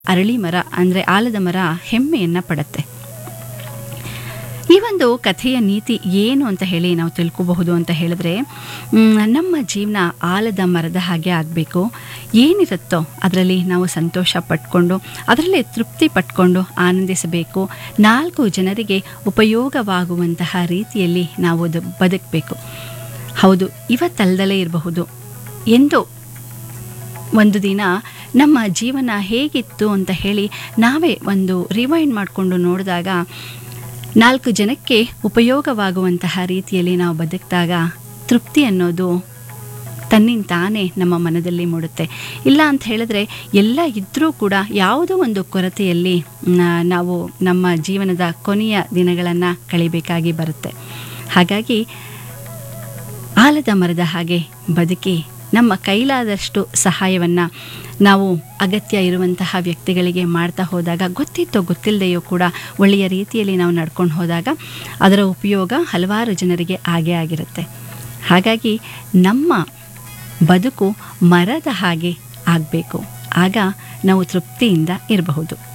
ಅರಳಿ ಮರ ಅಂದರೆ ಆಲದ ಮರ ಹೆಮ್ಮೆಯನ್ನು ಪಡುತ್ತೆ ಈ ಒಂದು ಕಥೆಯ ನೀತಿ ಏನು ಅಂತ ಹೇಳಿ ನಾವು ತಿಳ್ಕೋಬಹುದು ಅಂತ ಹೇಳಿದ್ರೆ ಮ್, ನಮ್ಮ ಜೀವನ ಆಲದ ಮರದ ಹಾಗೆ ಆಗಬೇಕು ಏನಿರುತ್ತೋ ಅದರಲ್ಲಿ ನಾವು ಸಂತೋಷ ಪಟ್ಕೊಂಡು ಅದರಲ್ಲೇ ತೃಪ್ತಿ ಪಟ್ಕೊಂಡು ಆನಂದಿಸಬೇಕು ನಾಲ್ಕು ಜನರಿಗೆ ಉಪಯೋಗವಾಗುವಂತಹ ರೀತಿಯಲ್ಲಿ ನಾವು ಅದು ಬದುಕಬೇಕು ಹೌದು ಇವತ್ತಲ್ದಲೇ ಇರಬಹುದು ಎಂದು ಒಂದು ದಿನ ನಮ್ಮ ಜೀವನ ಹೇಗಿತ್ತು ಅಂತ ಹೇಳಿ ನಾವೇ ಒಂದು ರಿವೈಂಡ್ ಮಾಡಿಕೊಂಡು ನೋಡಿದಾಗ ನಾಲ್ಕು ಜನಕ್ಕೆ ಉಪಯೋಗವಾಗುವಂತಹ ರೀತಿಯಲ್ಲಿ ನಾವು ಬದುಕಿದಾಗ ತೃಪ್ತಿ ಅನ್ನೋದು ತನ್ನಿಂತಾನೇ ನಮ್ಮ ಮನದಲ್ಲಿ ಮೂಡುತ್ತೆ ಇಲ್ಲ ಅಂತ ಹೇಳಿದ್ರೆ ಎಲ್ಲ ಇದ್ದರೂ ಕೂಡ ಯಾವುದೋ ಒಂದು ಕೊರತೆಯಲ್ಲಿ ನ- ನಾವು ನಮ್ಮ ಜೀವನದ ಕೊನೆಯ ದಿನಗಳನ್ನು ಕಳಿಬೇಕಾಗಿ ಬರುತ್ತೆ ಹಾಗಾಗಿ ಆಲದ ಮರದ ಹಾಗೆ ಬದುಕಿ ನಮ್ಮ ಕೈಲಾದಷ್ಟು ಸಹಾಯವನ್ನು ನಾವು ಅಗತ್ಯ ಇರುವಂತಹ ವ್ಯಕ್ತಿಗಳಿಗೆ ಮಾಡ್ತಾ ಹೋದಾಗ ಗೊತ್ತಿತ್ತೋ ಗೊತ್ತಿಲ್ಲದೆಯೋ ಕೂಡ ಒಳ್ಳೆಯ ರೀತಿಯಲ್ಲಿ ನಾವು ನಡ್ಕೊಂಡು ಹೋದಾಗ ಅದರ ಉಪಯೋಗ ಹಲವಾರು ಜನರಿಗೆ ಆಗೇ ಆಗಿರುತ್ತೆ ಹಾಗಾಗಿ ನಮ್ಮ ಬದುಕು ಮರದ ಹಾಗೆ ಆಗಬೇಕು ಆಗ ನಾವು ತೃಪ್ತಿಯಿಂದ ಇರಬಹುದು